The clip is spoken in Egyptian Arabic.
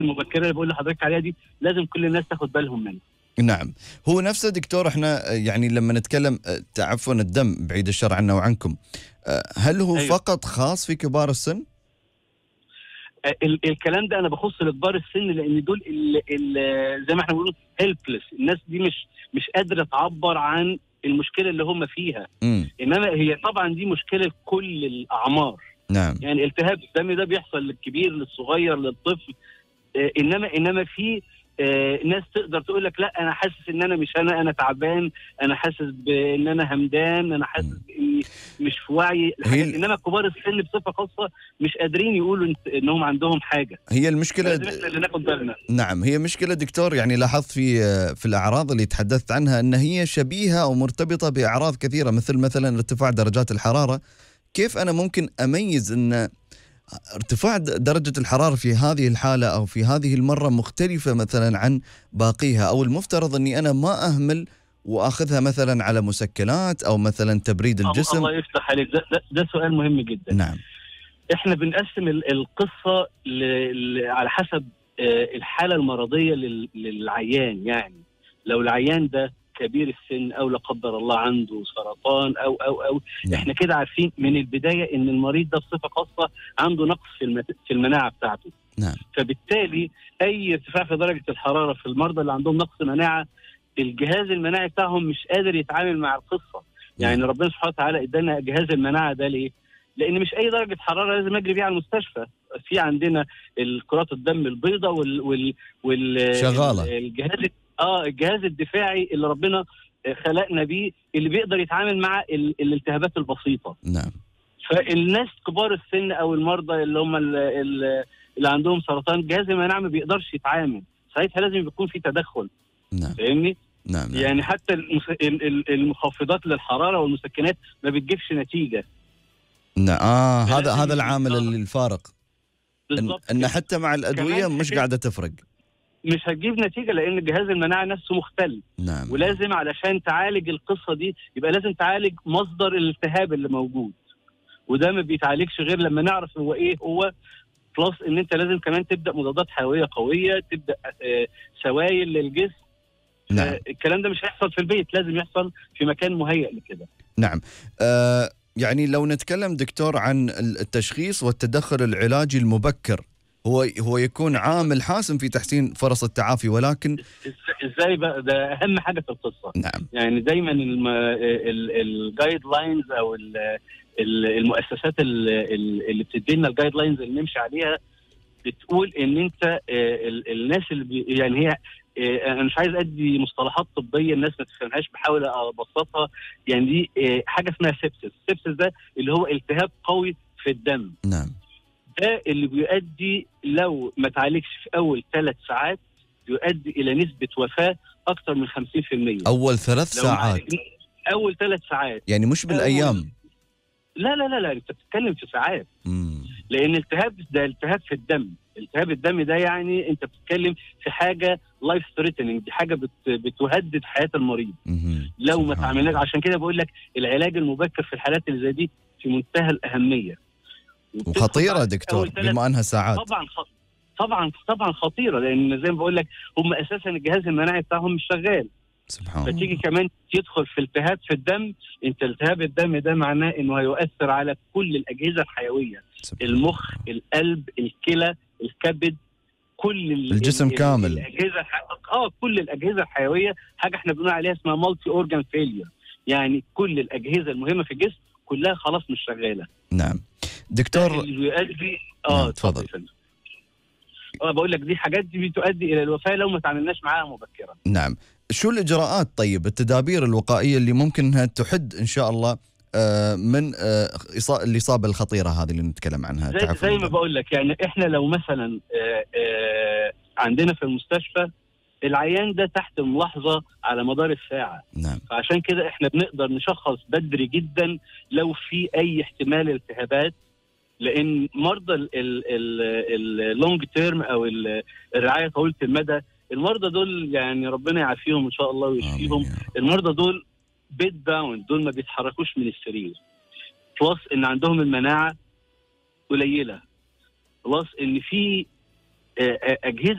المبكره اللي بقول لحضرتك عليها دي لازم كل الناس تاخد بالهم منها نعم هو نفسه دكتور احنا آه، يعني لما نتكلم آه، تعفن الدم بعيد الشر عنا وعنكم آه، هل هو أيوة. فقط خاص في كبار السن؟ آه، ال- الكلام ده انا بخص لكبار السن لان دول ال ال زي ما احنا بنقول هيلبلس الناس دي مش مش قادره تعبر عن المشكله اللي هم فيها امم انما هي طبعا دي مشكله لكل الاعمار نعم يعني التهاب الدم ده بيحصل للكبير للصغير للطفل آه، انما انما في آه، ناس تقدر تقول لك لا انا حاسس ان انا مش انا انا تعبان انا حاسس بان انا همدان انا حاسس باني مش في وعي الحاجات- هي- انما كبار السن بصفه خاصه مش قادرين يقولوا إنت- انهم عندهم حاجه هي المشكله لازم احنا اللي ناخد بالنا نعم هي مشكلة دكتور يعني لاحظت في في الأعراض اللي تحدثت عنها أن هي شبيهة أو مرتبطة بأعراض كثيرة مثل مثلا ارتفاع درجات الحرارة كيف أنا ممكن أميز أن ارتفاع د- درجة الحرارة في هذه الحالة أو في هذه المرة مختلفة مثلا عن باقيها أو المفترض أني أنا ما أهمل وأخذها مثلا على مسكنات أو مثلا تبريد الجسم الله يفتح عليك ده, ده, ده سؤال مهم جدا نعم احنا بنقسم ال- القصه ل... ل... على حسب آه، الحاله المرضيه لل... للعيان يعني لو العيان ده كبير السن او لا قدر الله عنده سرطان او او او نعم. احنا كده عارفين من البدايه ان المريض ده بصفه خاصه عنده نقص في, المت... في المناعه بتاعته نعم فبالتالي اي ارتفاع في درجه الحراره في المرضى اللي عندهم نقص مناعه الجهاز المناعي بتاعهم مش قادر يتعامل مع القصه يعني ربنا سبحانه وتعالى ادانا جهاز المناعه ده ليه؟ لان مش اي درجه حراره لازم اجري بيها على المستشفى في عندنا الكرات الدم البيضاء وال وال, وال شغالة. الجهاز اه الجهاز الدفاعي اللي ربنا خلقنا بيه اللي بيقدر يتعامل مع ال- الالتهابات البسيطه نعم فالناس كبار السن او المرضى اللي هم ال- ال- اللي عندهم سرطان جهاز المناعه ما بيقدرش يتعامل ساعتها لازم يكون في تدخل نعم فاهمني نعم, نعم. يعني حتى المس- ال- ال- المخفضات للحراره والمسكنات ما بتجيبش نتيجه نعم. آه هذا لازم هذا العامل آه. اللي الفارق إن, بالظبط إن كده. حتى مع الأدوية كمان مش حكاية- قاعدة تفرق مش هتجيب نتيجه لان جهاز المناعه نفسه مختل نعم ولازم علشان تعالج القصه دي يبقى لازم تعالج مصدر الالتهاب اللي موجود وده ما بيتعالجش غير لما نعرف هو ايه هو بلس ان انت لازم كمان تبدا مضادات حيويه قويه تبدا آه، سوائل للجسم نعم آه، الكلام ده مش هيحصل في البيت لازم يحصل في مكان مهيئ لكده نعم آه يعني لو نتكلم دكتور عن التشخيص والتدخل العلاجي المبكر هو هو يكون عامل حاسم في تحسين فرص التعافي ولكن إز- ازاي بقى ده اهم حاجه في القصه نعم يعني دايما الجايد لاينز او ال- ال- المؤسسات ال- ال- اللي بتدي لنا الجايد لاينز اللي نمشي عليها بتقول ان انت آه، ال- الناس اللي بي يعني هي آه، انا مش عايز ادي مصطلحات طبيه الناس ما تفهمهاش بحاول ابسطها يعني دي آه، حاجه اسمها سيبسس السيبسس ده اللي هو التهاب قوي في الدم نعم ده اللي بيؤدي لو ما تعالجش في اول ثلاث ساعات بيؤدي الى نسبه وفاه اكثر من 50% اول ثلاث لو ما ساعات عالجناش اول ثلاث ساعات يعني مش بالايام لا لا لا لا انت بتتكلم في ساعات مم. لان التهاب ده التهاب في الدم التهاب الدم ده يعني انت بتتكلم في حاجه لايف ثريتنينج دي حاجه بت بتهدد حياه المريض مهم. لو ما سبحان تعملناش الله. عشان كده بقول لك العلاج المبكر في الحالات اللي زي دي في منتهى الاهميه وبتدخل وخطيره بعد دكتور أول ثلاث بما انها ساعات طبعا خ... طبعا طبعا خطيره لان زي ما بقول لك هم اساسا الجهاز المناعي بتاعهم مش شغال سبحان فتيجي الله كمان يدخل في التهاب في الدم انت التهاب الدم ده معناه انه هيؤثر على كل الاجهزه الحيويه سبحان المخ القلب الكلى الكبد كل ال- الجسم ال- كامل. الاجهزه الح... اه كل الاجهزه الحيويه حاجه احنا بنقول عليها اسمها مالتي اورجان فيلير يعني كل الاجهزه المهمه في الجسم كلها خلاص مش شغاله نعم دكتور اللي بيؤدي نعم، اه اتفضل. يا فندم. اه بقول لك دي حاجات دي بتؤدي الى الوفاه لو ما تعاملناش معاها مبكرا نعم شو الاجراءات طيب التدابير الوقائيه اللي ممكن انها تحد ان شاء الله آه، من آه، إصا- الاصابه الخطيره هذه اللي نتكلم عنها زي, تعفن زي ما الدم. بقول لك يعني احنا لو مثلا آه، آه، عندنا في المستشفى العيان ده تحت ملاحظه على مدار الساعه نعم فعشان كده احنا بنقدر نشخص بدري جدا لو في اي احتمال التهابات لان مرضى اللونج تيرم او ال- الرعايه طويله المدى المرضى دول يعني ربنا يعافيهم ان شاء الله ويشفيهم آمين يا رب. المرضى دول بيت داون دول ما بيتحركوش من السرير بلس ان عندهم المناعه قليله بلس ان في آه، آه، اجهزه